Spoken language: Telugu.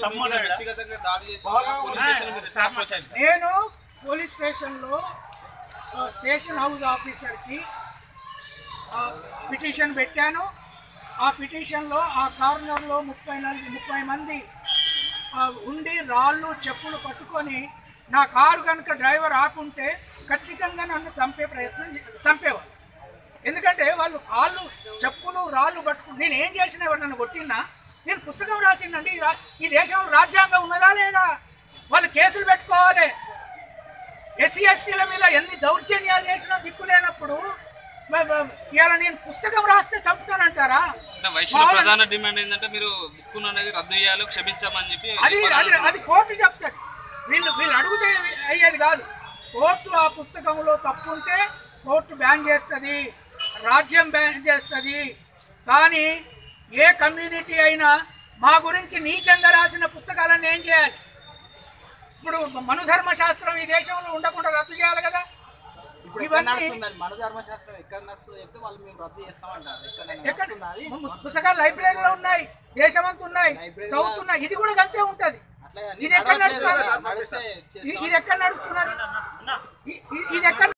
తమ్ముడు వ్యక్తిగతంగా దాడి చేసి బాగా పోలీస్ స్టేషన్ మీరు ఎట్లా approach అయ్యారు? నేను పోలీస్ స్టేషన్లో ఆ, స్టేషన్ హౌస్ ఆఫీసర్కి ఆ, పిటిషన్ పెట్టాను ఆ పిటిషన్లో ఆ కార్నర్లో ముప్పై నలుగు ముప్పై మంది ఆ, ఉండి రాళ్ళు చెప్పులు పట్టుకొని నా కారు కనుక డ్రైవర్ ఆకుంటే ఖచ్చితంగా నన్ను చంపే ప్రయత్నం చే- చంపేవాళ్ళు ఎందుకంటే వాళ్ళు కాళ్ళు చెప్పులు రాళ్ళు పట్టుకుని నేను ఏం చేసినా ఎవరు నన్ను కొట్టినా నేను పుస్తకం రాసిందండి ఈ రా- ఈ దేశంలో రాజ్యాంగం ఉన్నదా లేదా వాళ్ళు కేసులు పెట్టుకోవాలి ఎస్సీ ఎస్టీల మీద ఎన్ని దౌర్జన్యాలు చేసినా దిక్కు లేనప్పుడు ఇవాళ నేను పుస్తకం రాస్తే చంపుతానంటారా అంటే వైశ్యుల ప్రధాన డిమాండ్ ఏంటంటే మీరు బుక్ అనేది రద్దు చేయాలి క్షమించామని చెప్పి అది అది అది కోర్టు చెప్తుంది వీళ్ళు వీళ్ళు అడిగితే అయ్యేది కాదు కోర్టు ఆ పుస్తకంలో తప్పు ఉంటే కోర్టు బ్యాన్ చేస్తుంది రాజ్యం బ్యాన్ చేస్తుంది కానీ ఏ కమ్యూనిటీ అయినా మా గురించి నీచంగా రాసిన పుస్తకాలను ఏం చేయాలి ఇప్పుడు మనుధర్మ శాస్త్రం ఈ దేశంలో ఉండకుండా రద్దు చేయాలి కదా ఇప్పుడు ఎక్కడ ఇవన్నీ నడుస్తుందండి మన ధర్మశాస్త్రం ఎక్కడ నడుస్తుందో చెప్తే వాళ్ళు మేము రద్దు చేస్తామంటారు ఎక్కడ ఎక్కడ నడుస్తుందా అది? ము- పుస్తకాలు లైబ్రరీలో ఉన్నాయి దేశమంతా ఉన్నాయి చదువుతున్నాయి ఇది కూడా అంతే ఉంటది అట్లా ఇది ఎక్కడ నడవట్లేదు కదా, నడుస్తుంది నడిస్తే ఇది- ఇది ఎక్కడ నడుస్తున్నది ఇ- ఇ- ఇది ఎక్కడ